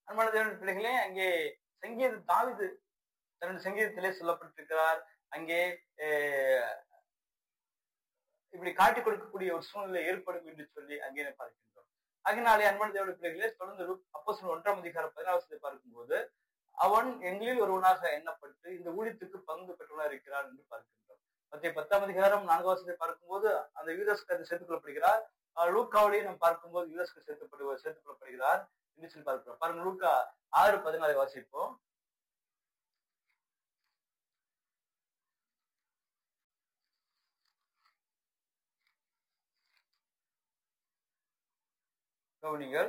அன்பான தேவனுடைய பிள்ளைகளே அங்கே சங்கீத தாவிது தன்னுடைய சங்கீதத்திலே சொல்லப்பட்டிருக்கிறார் அங்கே அஹ், இப்படி காட்டிக் கொடுக்கக்கூடிய ஒரு சூழ்நிலை ஏற்படும் என்று சொல்லி அங்கே பார்க்கின்றோம் அதனாலே அன்பான தேவனுடைய பிள்ளைகளே தொடர்ந்து அப்போ ஒன்றாம் அதிகாரம் பதினாறு பார்க்கும்போது அவன் எங்களில் ஒருவனாக எண்ணப்பட்டு இந்த ஊழியத்துக்கு பங்கு பெற்றவனாக இருக்கிறான் என்று பார்க்கின்றோம் மத்திய பத்தாம் அதிகாரம் நான்காம் வசனத்தை பார்க்கும்போது அந்த யூதஸ்கத்தை சேர்த்துக் கொள்ளப்படுகிறார் ஆஹ் லூக்காவிலேயே நாம் பார்க்கும்போது யூதஸ்கர் சேர்த்துப்படுவார் சேர்த்துக் கொள்ளப்படுகிறார் என்று சொல்லி பார்க்கிறோம் பாருங்க லூக்கா ஆறு பதினாலை வாசிப்போம் கவனிங்கள்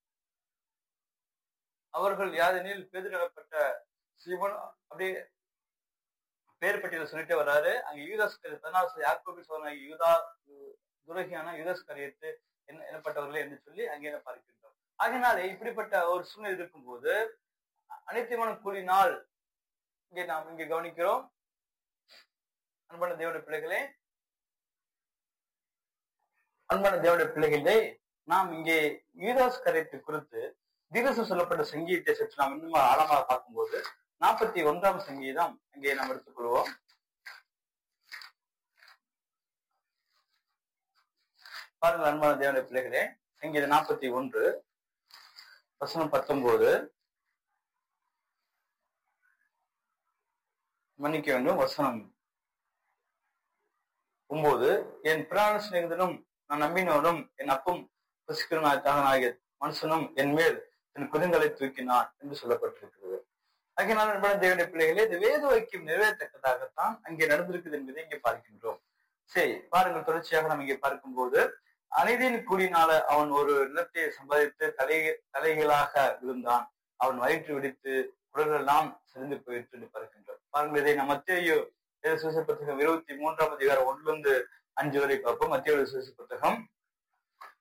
அவர்கள் யாதெனில் பேதிடப்பட்ட சீமன் அப்படியே பேர் பட்டியல சொல்லிட்டே வர்றாரு அங்க யூதாஸ்கர் பதினாறு யாக்கோபி சோதனை யூதா துரகியான யூதாஸ்கரியத்து என்ன எனப்பட்டவர்களே என்று சொல்லி அங்கே என்ன பார்க்கின்றோம் ஆகினாலே இப்படிப்பட்ட ஒரு சூழ்நிலை இருக்கும்போது அனைத்துமான கூறினால் இங்கே நாம் இங்கே கவனிக்கிறோம் அன்பான தேவனுடைய பிள்ளைகளே அன்பான தேவனுடைய பிள்ளைகளே நாம் இங்கே யூதாஸ் கரைத்து குறித்து தீரசு சொல்லப்பட்ட சங்கீதத்தை சற்று நாம் இன்னும் ஆழமாக பார்க்கும்போது நாற்பத்தி ஒன்றாம் சங்கீதம் இங்கே நாம் எடுத்துக்கொள்வோம் பாருங்கள் அன்பான தேவனுடைய பிள்ளைகளே சங்கீதம் நாற்பத்தி ஒன்று வசனம் பத்தொன்பது மன்னிக்க வேண்டும் வசனம் ஒன்பது என் பிராண சிநேகிதனும் நான் நம்பினவனும் என் அப்பும் பசிக்கிறனாகிய மனுஷனும் என் மேல் என் குதங்களை தூக்கினான் என்று சொல்லப்பட்டிருக்கிறது ஆகையினால் அன்பான தேவனுடைய பிள்ளைகளே இந்த வேத வைக்கியம் நிறைவேறத்தக்கதாகத்தான் அங்கே நடந்திருக்குது என்பதை இங்கே பார்க்கின்றோம் சரி பாருங்கள் தொடர்ச்சியாக நாம் இங்கே பார்க்கும்போது அநீதியின் கூலினால அவன் ஒரு நிலத்தை சம்பாதித்து தலை தலைகளாக இருந்தான் அவன் வயிற்று வெடித்து குடலெல்லாம் சிறந்து போயிற்று என்று பார்க்கின்றோம் பாருங்கள் இதை நம்ம மத்திய சுவிச புத்தகம் இருபத்தி மூன்றாம் அதிகாரம் ஒன்றிலிருந்து அஞ்சு வரை பார்ப்போம் மத்திய சுவிச புத்தகம்